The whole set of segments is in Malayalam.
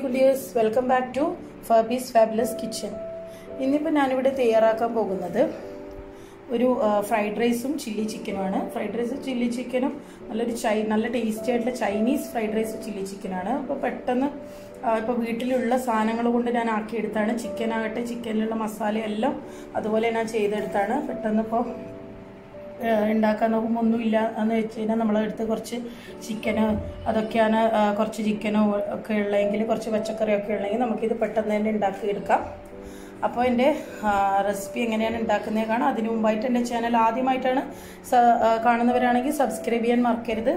കുലിയേഴ്സ് welcome back to Fabi's fabulous kitchen ഇന്നിപ്പോൾ ഞാനിവിടെ തയ്യാറാക്കാൻ പോകുന്നത് ഒരു ഫ്രൈഡ് റൈസും ചില്ലി ചിക്കനുമാണ് ഫ്രൈഡ് റൈസും ചില്ലി ചിക്കനും നല്ലൊരു ചൈ നല്ല ടേസ്റ്റി ആയിട്ടുള്ള ചൈനീസ് ഫ്രൈഡ് റൈസ് ചില്ലി ചിക്കനാണ് അപ്പോൾ പെട്ടെന്ന് ഇപ്പോൾ വീട്ടിലുള്ള സാധനങ്ങൾ കൊണ്ട് ഞാൻ ആക്കിയെടുത്താണ് ചിക്കനാകട്ടെ ചിക്കനിലുള്ള മസാല എല്ലാം അതുപോലെ ഞാൻ ചെയ്തെടുത്താണ് പെട്ടെന്ന് ഇപ്പോൾ ഉണ്ടാക്കാൻ നോക്കുമ്പോൾ ഒന്നുമില്ല എന്ന് വെച്ച് കഴിഞ്ഞാൽ നമ്മളെടുത്ത് കുറച്ച് ചിക്കന് അതൊക്കെയാണ് കുറച്ച് ചിക്കനോ ഒക്കെ ഉള്ളതെങ്കിൽ കുറച്ച് പച്ചക്കറിയൊക്കെ ഉള്ളെങ്കിൽ നമുക്കിത് പെട്ടെന്ന് തന്നെ ഉണ്ടാക്കിയെടുക്കാം അപ്പോൾ എൻ്റെ റെസിപ്പി എങ്ങനെയാണ് ഉണ്ടാക്കുന്നത് കാണാം അതിന് മുമ്പായിട്ട് എൻ്റെ ചാനൽ ആദ്യമായിട്ടാണ് കാണുന്നവരാണെങ്കിൽ സബ്സ്ക്രൈബ് ചെയ്യാൻ മറക്കരുത്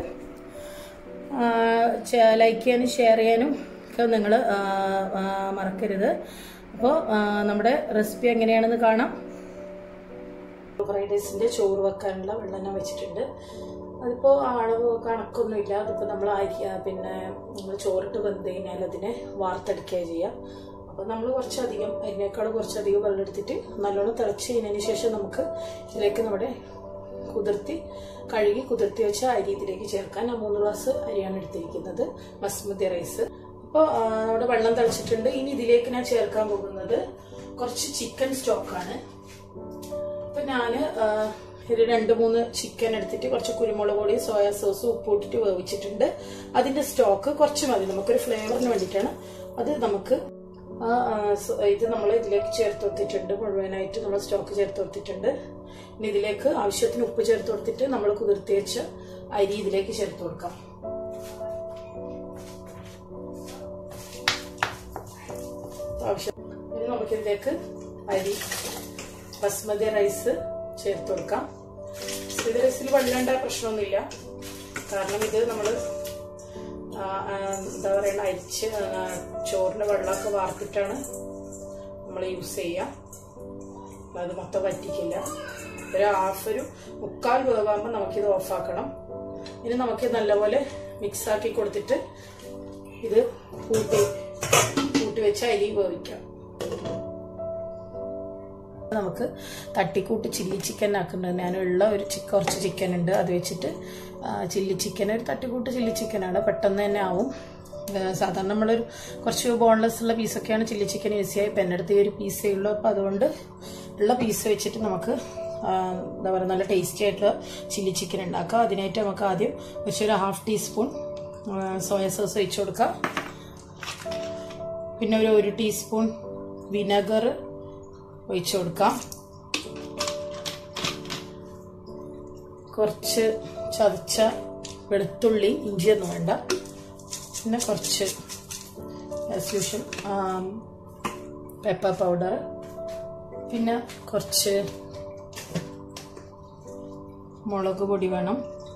ലൈക്ക് ചെയ്യാനും ഷെയർ ചെയ്യാനും ഒക്കെ നിങ്ങൾ മറക്കരുത് അപ്പോൾ നമ്മുടെ റെസിപ്പി എങ്ങനെയാണെന്ന് കാണാം ഫ്രൈഡ് റൈസിൻ്റെ ചോറ് വെക്കാനുള്ള വെള്ളം ഞാൻ വെച്ചിട്ടുണ്ട് അതിപ്പോൾ അളവ് കണക്കൊന്നുമില്ല അതിപ്പോൾ നമ്മൾ അരി പിന്നെ നമ്മൾ ചോറിട്ട് വെന്ത് കഴിഞ്ഞാൽ അതിനെ വാർത്തെടുക്കുക ചെയ്യുക അപ്പോൾ നമ്മൾ കുറച്ചധികം അതിനേക്കാൾ കുറച്ചധികം വെള്ളം എടുത്തിട്ട് നല്ലോണം തിളച്ച് കഴിഞ്ഞതിന് ശേഷം നമുക്ക് ഇതിലേക്ക് നമ്മുടെ കുതിർത്തി കഴുകി കുതിർത്തി വെച്ച അരി ഇതിലേക്ക് ചേർക്കാൻ ഞാൻ മൂന്ന് ഗ്ലാസ് അരിയാണ് എടുത്തിരിക്കുന്നത് ബസ്മതി റൈസ് അപ്പോൾ നമ്മുടെ വെള്ളം തിളച്ചിട്ടുണ്ട് ഇനി ഇതിലേക്ക് ഞാൻ ചേർക്കാൻ പോകുന്നത് കുറച്ച് ചിക്കൻ സ്റ്റോക്കാണ് അപ്പൊ ഞാന് ഒരു രണ്ട് മൂന്ന് ചിക്കൻ എടുത്തിട്ട് കുറച്ച് കുരുമുളക് പൊടി സോയാ സോസ് ഉപ്പ് ഇട്ടിട്ട് വേവിച്ചിട്ടുണ്ട് അതിന്റെ സ്റ്റോക്ക് കുറച്ച് മതി നമുക്കൊരു ഫ്ലേവറിന് വേണ്ടിയിട്ടാണ് അത് നമുക്ക് ഇത് നമ്മൾ ഇതിലേക്ക് ചേർത്ത് കൊടുത്തിട്ടുണ്ട് മുഴുവനായിട്ട് നമ്മൾ സ്റ്റോക്ക് ചേർത്ത് കൊടുത്തിട്ടുണ്ട് ഇനി ഇതിലേക്ക് ആവശ്യത്തിന് ഉപ്പ് ചേർത്ത് കൊടുത്തിട്ട് നമ്മൾ കുതിർത്തി വെച്ച അരി ഇതിലേക്ക് ചേർത്ത് കൊടുക്കാം ആവശ്യം ഇനി നമുക്കിതിലേക്ക് അരി ബസ്മതി റൈസ് ചേർത്ത് കൊടുക്കാം ബസ്മതി റൈസിൽ വെള്ളമുണ്ടായ പ്രശ്നമൊന്നുമില്ല കാരണം ഇത് നമ്മൾ എന്താ പറയുക അരിച്ച് ചോറിൻ്റെ വെള്ളമൊക്കെ വാർത്തിട്ടാണ് നമ്മൾ യൂസ് ചെയ്യുക അത് മൊത്തം വറ്റിക്കില്ല ഒരു ഹാഫ് ഒരു മുക്കാൽ വേവാകുമ്പോൾ നമുക്കിത് ഓഫാക്കണം ഇനി നമുക്ക് നല്ലപോലെ മിക്സ് ആക്കി കൊടുത്തിട്ട് ഇത് കൂട്ടി കൂട്ടി വെച്ച് അരി വേവിക്കാം നമുക്ക് തട്ടിക്കൂട്ട് ചില്ലി ചിക്കൻ ആക്കുന്നുണ്ട് ഞാനുള്ള ഒരു കുറച്ച് ചിക്കൻ ഉണ്ട് അത് വെച്ചിട്ട് ചില്ലി ചിക്കൻ ഒരു തട്ടിക്കൂട്ട് ചില്ലി ചിക്കനാണ് പെട്ടെന്ന് തന്നെ ആവും സാധാരണ നമ്മളൊരു കുറച്ച് ബോൺലെസ് ഉള്ള പീസൊക്കെയാണ് ചില്ലി ചിക്കൻ യൂസ് ചെയ്യുക ഇപ്പം എൻ്റെ അടുത്ത് ഈ ഒരു പീസേ ഉള്ളൂ അപ്പോൾ അതുകൊണ്ട് ഉള്ള പീസ് വെച്ചിട്ട് നമുക്ക് എന്താ പറയുക നല്ല ടേസ്റ്റി ആയിട്ടുള്ള ചില്ലി ചിക്കൻ ഉണ്ടാക്കാം അതിനായിട്ട് നമുക്ക് ആദ്യം കുറച്ചൊരു ഹാഫ് ടീസ്പൂൺ സോയ സോസ് ഒഴിച്ചു കൊടുക്കാം പിന്നെ ഒരു ഒരു ടീസ്പൂൺ വിനെഗർ ഒഴിച്ചു കൊടുക്കാം കുറച്ച് ചതച്ച വെളുത്തുള്ളി ഇഞ്ചിയൊന്നും വേണ്ട പിന്നെ കുറച്ച് യൂഷ്വൽ പെപ്പർ പൗഡർ പിന്നെ കുറച്ച് മുളക് പൊടി വേണം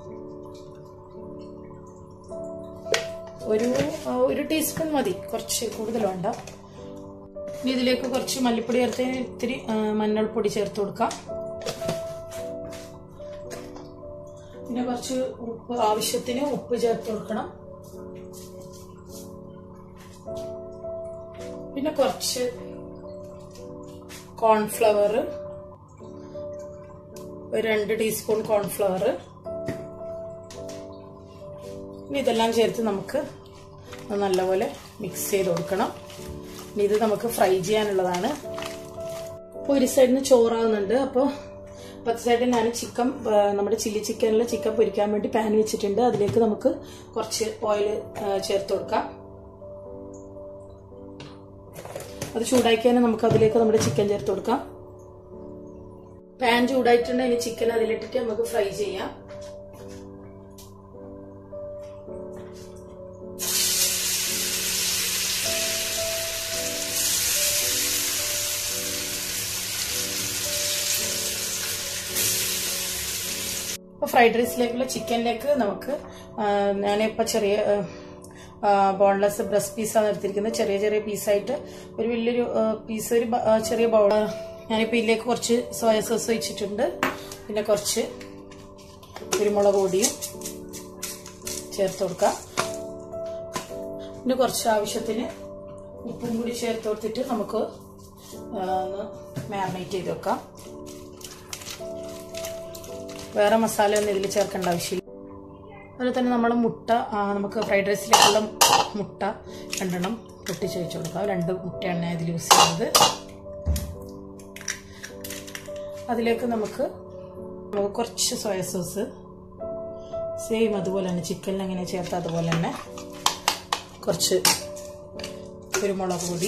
ഒരു ഒരു ടീസ്പൂൺ മതി കുറച്ച് കൂടുതൽ വേണ്ട ഇനി ഇതിലേക്ക് കുറച്ച് മല്ലിപ്പൊടി ചേർത്ത് ഇത്തിരി മഞ്ഞൾപ്പൊടി ചേർത്ത് കൊടുക്കാം പിന്നെ കുറച്ച് ഉപ്പ് ആവശ്യത്തിന് ഉപ്പ് ചേർത്ത് കൊടുക്കണം പിന്നെ കുറച്ച് കോൺഫ്ലവർ ഒരു രണ്ട് ടീസ്പൂൺ കോൺഫ്ലവർ ഇനി ഇതെല്ലാം ചേർത്ത് നമുക്ക് നല്ലപോലെ മിക്സ് ചെയ്ത് കൊടുക്കണം ഇനി ഇത് നമുക്ക് ഫ്രൈ ചെയ്യാനുള്ളതാണ് അപ്പോൾ ഒരു സൈഡിൽ നിന്ന് ചോറാവുന്നുണ്ട് അപ്പോൾ പത്ത് സൈഡിൽ ഞാൻ ചിക്കൻ നമ്മുടെ ചില്ലി ചിക്കനിൽ ചിക്കൻ പൊരിക്കാൻ വേണ്ടി പാൻ വെച്ചിട്ടുണ്ട് അതിലേക്ക് നമുക്ക് കുറച്ച് ഓയിൽ ചേർത്ത് കൊടുക്കാം അത് ചൂടാക്കിയാൽ നമുക്ക് അതിലേക്ക് നമ്മുടെ ചിക്കൻ ചേർത്ത് കൊടുക്കാം പാൻ ചൂടായിട്ടുണ്ട് ഇനി ചിക്കൻ അതിലിട്ടിട്ട് നമുക്ക് ഫ്രൈ ചെയ്യാം ഇപ്പോൾ ഫ്രൈഡ് റൈസിലേക്കുള്ള ചിക്കനിലേക്ക് നമുക്ക് ഞാനിപ്പോൾ ചെറിയ ബോൺലെസ് ബ്രസ്റ്റ് പീസാണ് എടുത്തിരിക്കുന്നത് ചെറിയ ചെറിയ പീസായിട്ട് ഒരു വലിയൊരു പീസ് ഒരു ചെറിയ ബൗൾ ഞാനിപ്പോൾ ഇതിലേക്ക് കുറച്ച് സോയ സോസ് വെച്ചിട്ടുണ്ട് പിന്നെ കുറച്ച് കുരുമുളക് പൊടിയും ചേർത്ത് കൊടുക്കാം പിന്നെ കുറച്ച് ആവശ്യത്തിന് ഉപ്പും കൂടി ചേർത്ത് കൊടുത്തിട്ട് നമുക്ക് ഒന്ന് മാറിനേറ്റ് ചെയ്ത് വെക്കാം വേറെ മസാല ഒന്നും ഇതിൽ ചേർക്കേണ്ട ആവശ്യമില്ല അതുപോലെ തന്നെ നമ്മൾ മുട്ട ആ, നമുക്ക് ഫ്രൈഡ് റൈസിലേക്കുള്ള മുട്ട രണ്ടെണ്ണം പൊട്ടിച്ച് വെച്ച് കൊടുക്കാം രണ്ട് മുട്ടയാണ് ഇതിൽ യൂസ് ചെയ്യുന്നത് അതിലേക്ക് നമുക്ക് നമുക്ക് കുറച്ച് സോയ സോസ് സെയിം അതുപോലെ തന്നെ ചിക്കനിൽ എങ്ങനെ ചേർത്ത് അതുപോലെ തന്നെ കുറച്ച് കുരുമുളക് പൊടി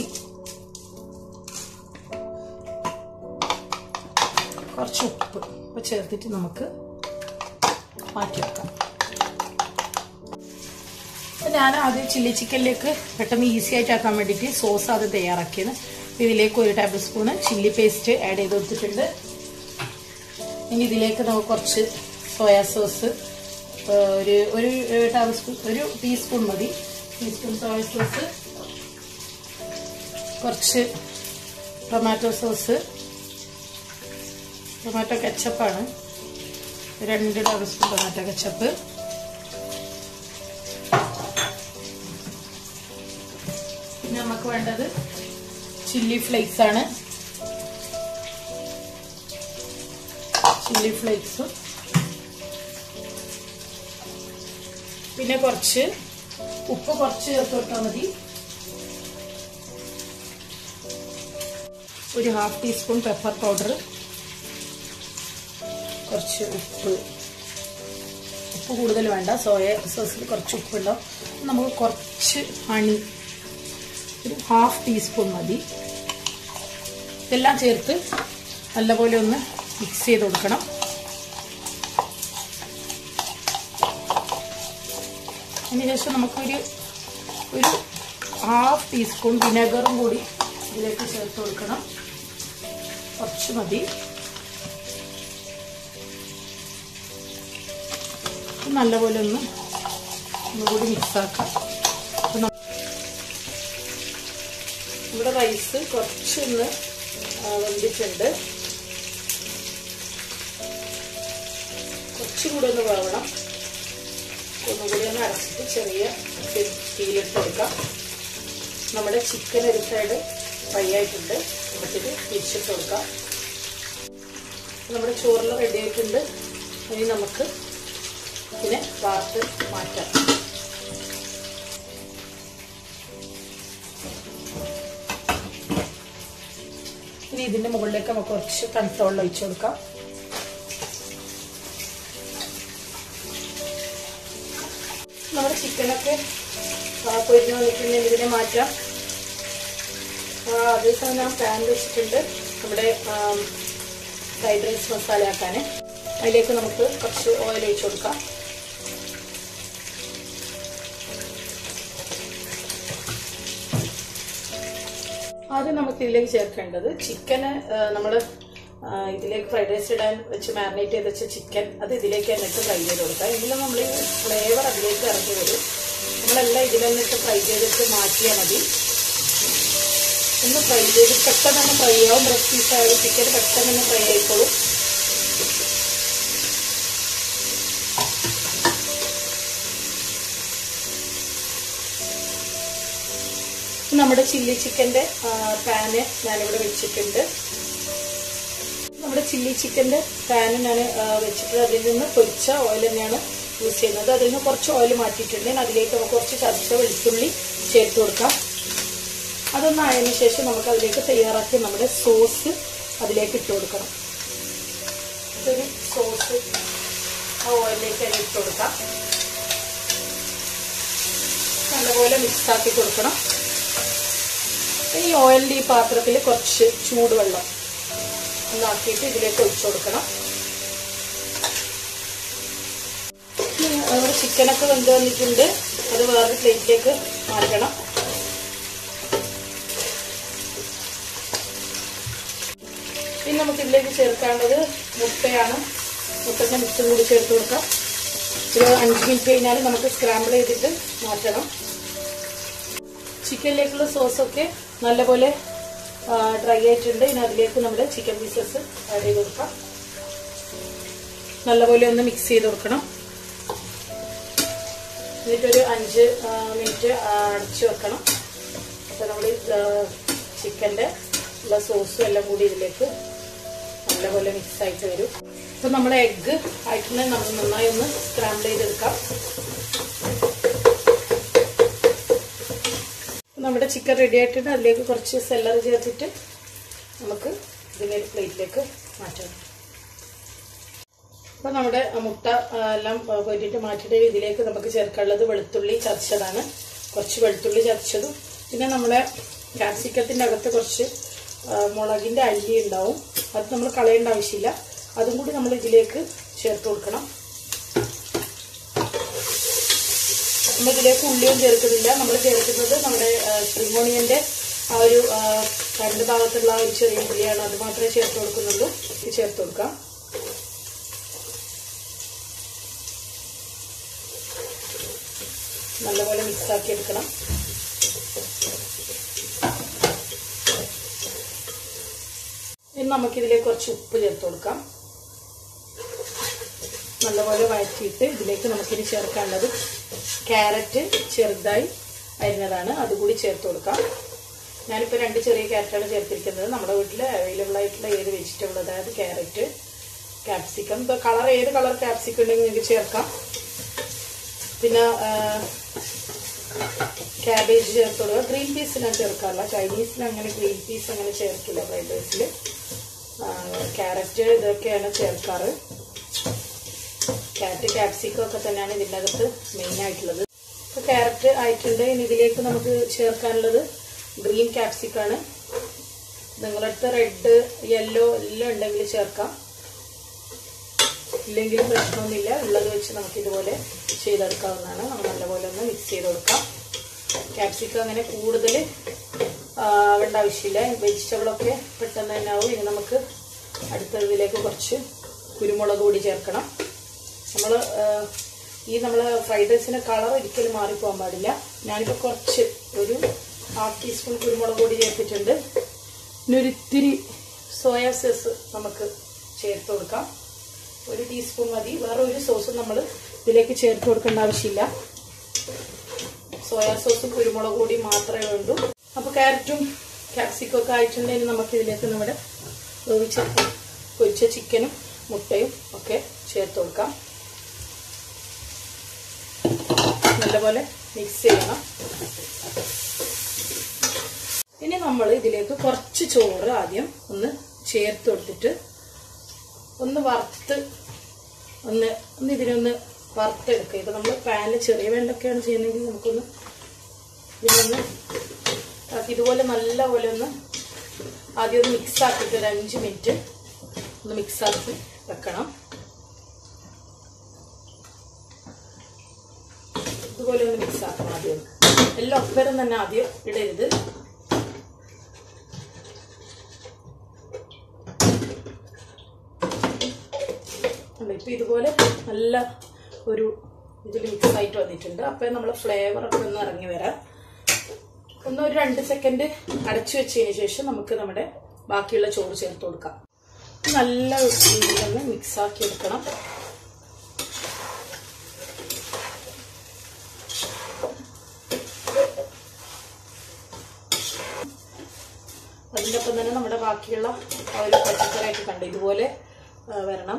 കുറച്ച് ഉപ്പ് ഉപ്പ് ചേർത്തിട്ട് നമുക്ക് മാറ്റി വെക്കാം ഞാൻ ആദ്യം ചില്ലി ചിക്കനിലേക്ക് പെട്ടെന്ന് ഈസി ആയിട്ട് ആക്കാൻ വേണ്ടിയിട്ട് സോസ് ആദ്യം തയ്യാറാക്കിയത് ഇതിലേക്ക് ഒരു tablespoon chilli paste add ചെയ്ത് കൊടുത്തിട്ടുണ്ട് ഇനി ഇതിലേക്ക് നമുക്ക് കുറച്ച് സോയാ സോസ് ഒരു ഒരു ടേബിൾ സ്പൂൺ ഒരു ടീസ്പൂൺ മതി ടീസ്പൂൺ സോയ സോസ് കുറച്ച് ടൊമാറ്റോ സോസ് ടൊമാറ്റോ കെച്ചപ്പാണ് രണ്ട് ടേബിൾ സ്പൂൺ ടൊമാറ്റോ കെച്ചപ്പ് പിന്നെ നമുക്ക് വേണ്ടത് ചില്ലി ഫ്ലേക്സ് ആണ് ചില്ലി ഫ്ലേക്സും പിന്നെ കുറച്ച് ഉപ്പ് കുറച്ച് ചേർത്ത് കൊടുത്താൽ മതി ഒരു ഹാഫ് ടീസ്പൂൺ പെപ്പർ പൗഡർ കുറച്ച് ഉപ്പ് ഉപ്പ് കൂടുതൽ വേണ്ട സോയ സോസിൽ കുറച്ച് ഉപ്പുണ്ടാവും നമുക്ക് കുറച്ച് ഹണി ഒരു ഹാഫ് ടീസ്പൂൺ മതി ഇതെല്ലാം ചേർത്ത് നല്ലപോലെ ഒന്ന് മിക്സ് ചെയ്ത് കൊടുക്കണം അതിനുശേഷം നമുക്കൊരു ഒരു ഹാഫ് ടീസ്പൂൺ വിനെഗറും കൂടി ഇതിലേക്ക് ചേർത്ത് കൊടുക്കണം കുറച്ച് മതി നല്ലപോലെ ഒന്ന് ഒന്നുകൂടി മിക്സാക്കാം നമ്മുടെ റൈസ് കുറച്ചൊന്ന് വെന്തിട്ടുണ്ട് കുറച്ചും കൂടി ഒന്ന് വേവണം ഒന്നുകൂടി ഒന്ന് അടച്ചിട്ട് ചെറിയ തീയിലിട്ട് കൊടുക്കാം നമ്മുടെ ചിക്കൻ ഒരു സൈഡ് ഫ്രൈ ആയിട്ടുണ്ട് നമുക്കിത് തിരിച്ചിട്ട് കൊടുക്കാം നമ്മുടെ ചോറിൽ റെഡി ആയിട്ടുണ്ട് ഇനി നമുക്ക് ഇതിനെ വാർത്ത് മാറ്റാം ഇനി ഇതിന്റെ മുകളിലേക്ക് നമുക്ക് കുറച്ച് തണുത്ത വെള്ളം ഒഴിച്ചു കൊടുക്കാം നമ്മുടെ ചിക്കനൊക്കെ പൊരിഞ്ഞ് വന്നിട്ടുണ്ടെങ്കിൽ ഇതിനെ മാറ്റാം അതേസമയം ഞാൻ പാൻ വെച്ചിട്ടുണ്ട് നമ്മുടെ ഫ്രൈഡ് റൈസ് മസാല ആക്കാൻ അതിലേക്ക് നമുക്ക് കുറച്ച് ഓയിൽ ഒഴിച്ചു കൊടുക്കാം ആദ്യം നമുക്ക് ഇതിലേക്ക് ചേർക്കേണ്ടത് ചിക്കന് നമ്മൾ ഇതിലേക്ക് ഫ്രൈഡ് റൈസ് ഇടാൻ വെച്ച് മാരിനേറ്റ് ചെയ്ത് വെച്ച ചിക്കൻ അത് ഇതിലേക്ക് എന്നിട്ട് ഫ്രൈ ചെയ്ത് കൊടുക്കാം എങ്കിലും നമ്മൾ ഫ്ലേവർ അതിലേക്ക് ഇറങ്ങി വരും നമ്മളെല്ലാം ഇതിൽ നിന്നിട്ട് ഫ്രൈ ചെയ്തിട്ട് മാറ്റിയാൽ മതി ഒന്ന് ഫ്രൈ ചെയ്ത് പെട്ടെന്ന് തന്നെ ഫ്രൈ ആവും ബ്രസ്റ്റ് പീസ് ആയാലും ചിക്കൻ പെട്ടെന്ന് തന്നെ ഫ്രൈ ആയിക്കോളും നമ്മുടെ ചില്ലി ചിക്കൻ്റെ പാന് ഞാനിവിടെ വെച്ചിട്ടുണ്ട് നമ്മുടെ ചില്ലി ചിക്കൻ്റെ പാന് ഞാൻ വെച്ചിട്ട് അതിൽ നിന്ന് പൊരിച്ച ഓയിൽ തന്നെയാണ് യൂസ് ചെയ്യുന്നത് അതിൽ നിന്ന് കുറച്ച് ഓയിൽ മാറ്റിയിട്ടുണ്ട് അതിലേക്ക് നമുക്ക് കുറച്ച് ചതച്ച വെളുത്തുള്ളി ചേർത്ത് കൊടുക്കാം അതൊന്ന് ആയതിനു ശേഷം നമുക്ക് അതിലേക്ക് തയ്യാറാക്കി നമ്മുടെ സോസ് അതിലേക്ക് ഇട്ട് കൊടുക്കണം ഒരു സോസ് ആ ഓയിലിലേക്ക് അതിൽ ഇട്ട് കൊടുക്കാം നല്ലപോലെ മിക്സാക്കി കൊടുക്കണം ഈ ഓയിലിൻ്റെ ഈ പാത്രത്തിൽ കുറച്ച് ചൂടുവെള്ളം ഒന്നാക്കിയിട്ട് ഇതിലേക്ക് ഒഴിച്ചു കൊടുക്കണം നമ്മുടെ ചിക്കനൊക്കെ വെന്ത് വന്നിട്ടുണ്ട് അത് വേറൊരു പ്ലേറ്റിലേക്ക് മാറ്റണം ഇനി നമുക്ക് ഇതിലേക്ക് ചേർക്കേണ്ടത് മുട്ടയാണ് മുട്ടൻ്റെ മിക്സും കൂടി ചേർത്ത് കൊടുക്കാം ഒരു അഞ്ച് മിനിറ്റ് കഴിഞ്ഞാൽ നമുക്ക് സ്ക്രാമ്പിൾ ചെയ്തിട്ട് മാറ്റണം ചിക്കനിലേക്കുള്ള സോസൊക്കെ നല്ലപോലെ ഡ്രൈ ആയിട്ടുണ്ട് ഇനി അതിലേക്ക് നമ്മുടെ ചിക്കൻ പീസസ് ആഡ് ചെയ്ത് കൊടുക്കാം നല്ലപോലെ ഒന്ന് മിക്സ് ചെയ്ത് കൊടുക്കണം എന്നിട്ടൊരു അഞ്ച് മിനിറ്റ് അടച്ചു വെക്കണം അപ്പോൾ നമ്മൾ ചിക്കൻ്റെ ഉള്ള സോസും എല്ലാം കൂടി ഇതിലേക്ക് നല്ലപോലെ മിക്സ് ആയിട്ട് വരും അപ്പോൾ നമ്മുടെ എഗ്ഗ് ആയിട്ടുണ്ടെങ്കിൽ നമ്മൾ നന്നായി ഒന്ന് സ്ക്രാമ്പിൾ ചെയ്തെടുക്കാം നമ്മുടെ ചിക്കൻ റെഡി ആയിട്ടുണ്ട് അതിലേക്ക് കുറച്ച് സെല്ലറി ചേർത്തിട്ട് നമുക്ക് ഇതിനെ ഒരു പ്ലേറ്റിലേക്ക് മാറ്റാം അപ്പോൾ നമ്മുടെ മുട്ട ആ, എല്ലാം കൊറ്റിട്ട് മാറ്റിയിട്ട് ഇതിലേക്ക് നമുക്ക് ചേർക്കാനുള്ളത് വെളുത്തുള്ളി ചതച്ചതാണ് കുറച്ച് വെളുത്തുള്ളി ചതച്ചതും പിന്നെ നമ്മുടെ ക്യാപ്സിക്കത്തിൻ്റെ അകത്ത് കുറച്ച് ആ, മുളകിൻ്റെ അല്ലി ഉണ്ടാവും അത് നമ്മൾ കളയേണ്ട ആവശ്യമില്ല അതും കൂടി നമ്മൾ ഇതിലേക്ക് ചേർത്ത് കൊടുക്കണം നമ്മൾ ഇതിലേക്ക് ഉള്ളിയും ചേർക്കുന്നില്ല നമ്മൾ ചേർക്കുന്നത് നമ്മുടെ സ്പ്രിംഗ് ഓണിയന്റെ ആ ഒരു ആ, രണ്ട് ഭാഗത്തുള്ള ആ ഒരു ചെറിയ ഉള്ളിയാണ് അത് മാത്രമേ ചേർത്ത് കൊടുക്കുന്നുള്ളൂ ഇത് ചേർത്ത് കൊടുക്കാം നല്ലപോലെ മിക്സ് ആക്കി എടുക്കണം ഇനി നമുക്കിതിലേക്ക് കുറച്ച് ഉപ്പ് ചേർത്ത് കൊടുക്കാം നല്ലപോലെ വഴറ്റിയിട്ട് ഇതിലേക്ക് നമുക്കിനി ചേർക്കാനുള്ളത് ക്യാരറ്റ് ചെറുതായി അരിഞ്ഞതാണ് അതുകൂടി ചേർത്ത് കൊടുക്കാം ഞാനിപ്പോൾ രണ്ട് ചെറിയ ക്യാരറ്റാണ് ചേർത്തിരിക്കുന്നത് നമ്മുടെ വീട്ടിൽ അവൈലബിൾ ആയിട്ടുള്ള ഏത് വെജിറ്റബിൾ അതായത് ക്യാരറ്റ് ക്യാപ്സിക്കം ഇപ്പോൾ കളർ ഏത് കളർ ക്യാപ്സിക്കം ഉണ്ടെങ്കിൽ നിങ്ങൾക്ക് ചേർക്കാം പിന്നെ ക്യാബേജ് ചേർത്ത് കൊടുക്കുക ഗ്രീൻ പീസ് ഞാൻ ചേർക്കാറില്ല ചൈനീസിൽ അങ്ങനെ ഗ്രീൻ പീസ് അങ്ങനെ ചേർക്കില്ല ഫ്രൈഡ് റൈസിൽ ക്യാരറ്റ് ഇതൊക്കെയാണ് ചേർക്കാറ് ക്യാരറ്റ് ക്യാപ്സിക്കം ഒക്കെ തന്നെയാണ് ഇതിൻ്റെ അകത്ത് മെയിൻ ആയിട്ടുള്ളത് ഇപ്പോൾ ക്യാരറ്റ് ആയിട്ടുണ്ട് ഇനി ഇതിലേക്ക് നമുക്ക് ചേർക്കാനുള്ളത് ഗ്രീൻ ക്യാപ്സിക്കാണ് നിങ്ങളടുത്ത് റെഡ് യെല്ലോ എല്ലാം ഉണ്ടെങ്കിൽ ചേർക്കാം ഇല്ലെങ്കിൽ പ്രശ്നമൊന്നുമില്ല ഉള്ളത് വെച്ച് നമുക്ക് ഇതുപോലെ ചെയ്തെടുക്കാവുന്നതാണ് നമ്മൾ നല്ലപോലെ ഒന്ന് മിക്സ് ചെയ്ത് കൊടുക്കാം ക്യാപ്സിക്കം അങ്ങനെ കൂടുതൽ ആവേണ്ട ആവശ്യമില്ല വെജിറ്റബിളൊക്കെ പെട്ടെന്ന് തന്നെ ആവും ഇനി നമുക്ക് അടുത്തതിലേക്ക് കുറച്ച് കുരുമുളക് കൂടി ചേർക്കണം നമ്മൾ ഈ നമ്മൾ ഫ്രൈഡ് റൈസിന് കളർ ഒരിക്കലും മാറിപ്പോകാൻ പാടില്ല ഞാനിപ്പോൾ കുറച്ച് ഒരു ഹാഫ് ടീസ്പൂൺ കുരുമുളക് പൊടി ചേർത്തിട്ടുണ്ട് പിന്നെ ഒരു ഇത്തിരി സോയാ സോസ് നമുക്ക് ചേർത്ത് കൊടുക്കാം ഒരു ടീസ്പൂൺ മതി വേറെ ഒരു സോസും നമ്മൾ ഇതിലേക്ക് ചേർത്ത് കൊടുക്കേണ്ട ആവശ്യമില്ല സോയാ സോസും കുരുമുളക് പൊടി മാത്രമേ വേണ്ടൂ അപ്പോൾ ക്യാരറ്റും ക്യാപ്സിക്കും ഒക്കെ ആയിട്ടുണ്ടെങ്കിൽ നമുക്ക് ഇതിലേക്ക് നമ്മുടെ വേവിച്ച പൊരിച്ച ചിക്കനും മുട്ടയും ഒക്കെ ചേർത്ത് കൊടുക്കാം നല്ലപോലെ മിക്സ് ചെയ്യണം ഇനി നമ്മൾ ഇതിലേക്ക് കുറച്ച് ചോറ് ആദ്യം ഒന്ന് ചേർത്ത് കൊടുത്തിട്ട് ഒന്ന് വറുത്ത് ഒന്ന് ഒന്ന് ഇതിനൊന്ന് വറുത്തെടുക്കുക ഇപ്പം നമ്മൾ പാനിൽ ചെറിയ വെള്ളമൊക്കെയാണ് ചെയ്യുന്നതെങ്കിൽ നമുക്കൊന്ന് ഇതിനൊന്ന് ആക്കി ഇതുപോലെ നല്ല പോലെ ഒന്ന് ആദ്യം ഒന്ന് മിക്സ് ആക്കിയിട്ട് ഒരു അഞ്ച് മിനിറ്റ് ഒന്ന് മിക്സ് ആക്കി വെക്കണം ഇതുപോലെ ഒന്ന് മിക്സ് ആക്കണം ആദ്യം എല്ലാം ഒപ്പരം തന്നെ ആദ്യം ഇടരുത് ഉണ്ട് ഇപ്പം ഇതുപോലെ നല്ല ഒരു ഇതിൽ മിക്സ് ആയിട്ട് വന്നിട്ടുണ്ട് അപ്പം നമ്മൾ ഫ്ലേവർ ഒക്കെ ഒന്ന് ഇറങ്ങി വരാം ഒന്ന് ഒരു രണ്ട് സെക്കൻഡ് അടച്ചു വെച്ചതിന് ശേഷം നമുക്ക് നമ്മുടെ ബാക്കിയുള്ള ചോറ് ചേർത്ത് കൊടുക്കാം നല്ല ഒന്ന് മിക്സ് ആക്കി എടുക്കണം അതിൻ്റെ ഒപ്പം തന്നെ നമ്മുടെ ബാക്കിയുള്ള ആ ഒരു പച്ചക്കറിയൊക്കെ കണ്ട് ഇതുപോലെ ആ, വരണം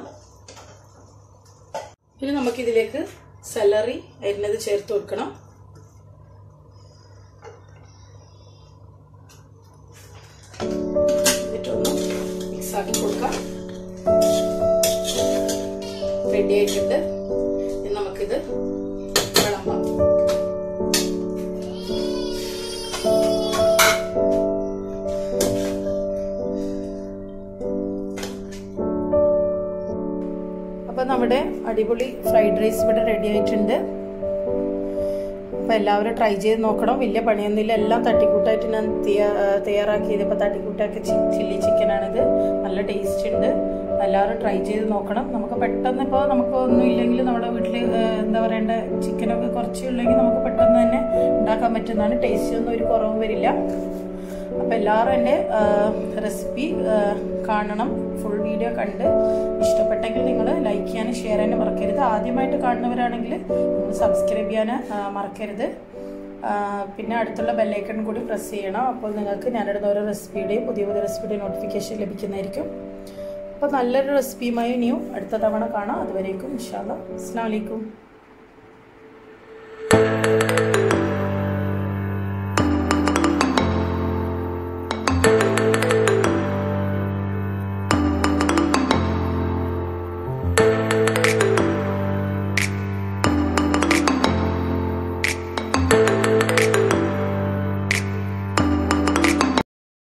ഇനി നമുക്കിതിലേക്ക് സലറി അരിഞ്ഞത് ചേർത്ത് കൊടുക്കണം എന്നിട്ടൊന്ന് മിക്സ് ആക്കി കൊടുക്കാം റെഡി ആയിട്ടുണ്ട് ഇനി നമുക്കിത് വിളമ്പാം അപ്പൊ നമ്മുടെ അടിപൊളി ഫ്രൈഡ് റൈസ് ഇവിടെ റെഡി ആയിട്ടുണ്ട് അപ്പൊ എല്ലാവരും ട്രൈ ചെയ്ത് നോക്കണം വലിയ പണിയൊന്നുമില്ല എല്ലാം തട്ടിക്കൂട്ടായിട്ട് ഞാൻ തയ്യാ- തയ്യാറാക്കിയത് ഇപ്പൊ തട്ടിക്കൂട്ടാക്കി ചില്ലി ചിക്കനാണിത് നല്ല ടേസ്റ്റ് ഉണ്ട് എല്ലാവരും ട്രൈ ചെയ്ത് നോക്കണം നമുക്ക് പെട്ടെന്ന് ഇപ്പോൾ നമുക്ക് ഒന്നും ഇല്ലെങ്കിൽ നമ്മുടെ വീട്ടിൽ എന്താ പറയണ്ട ചിക്കനൊക്കെ കുറച്ചേ ഉള്ളെങ്കിൽ നമുക്ക് പെട്ടെന്ന് തന്നെ ഉണ്ടാക്കാൻ പറ്റുന്നതാണ് ടേസ്റ്റ് ഒന്നും ഒരു കുറവും വരില്ല അപ്പം എല്ലാവരും എൻ്റെ റെസിപ്പി കാണണം ഫുൾ വീഡിയോ കണ്ട് ഇഷ്ടപ്പെട്ടെങ്കിൽ നിങ്ങൾ ലൈക്ക് ചെയ്യാനും ഷെയർ ചെയ്യാനും മറക്കരുത് ആദ്യമായിട്ട് കാണുന്നവരാണെങ്കിൽ നിങ്ങൾ സബ്സ്ക്രൈബ് ചെയ്യാൻ ആ, മറക്കരുത് ആ, പിന്നെ അടുത്തുള്ള ബെല്ലൈക്കൺ കൂടി പ്രസ് ചെയ്യണം അപ്പോൾ നിങ്ങൾക്ക് ഞാനിടുന്ന ഓരോ റെസിപ്പിയുടെയും പുതിയ പുതിയ റെസിപ്പിയുടെയും നോട്ടിഫിക്കേഷൻ ലഭിക്കുന്നതായിരിക്കും അപ്പോൾ നല്ലൊരു റെസിപ്പിയുമായി ഇനിയും അടുത്ത തവണ കാണാം അതുവരേക്കും ഇൻഷാല്ല അസ്സാം വലൈക്കും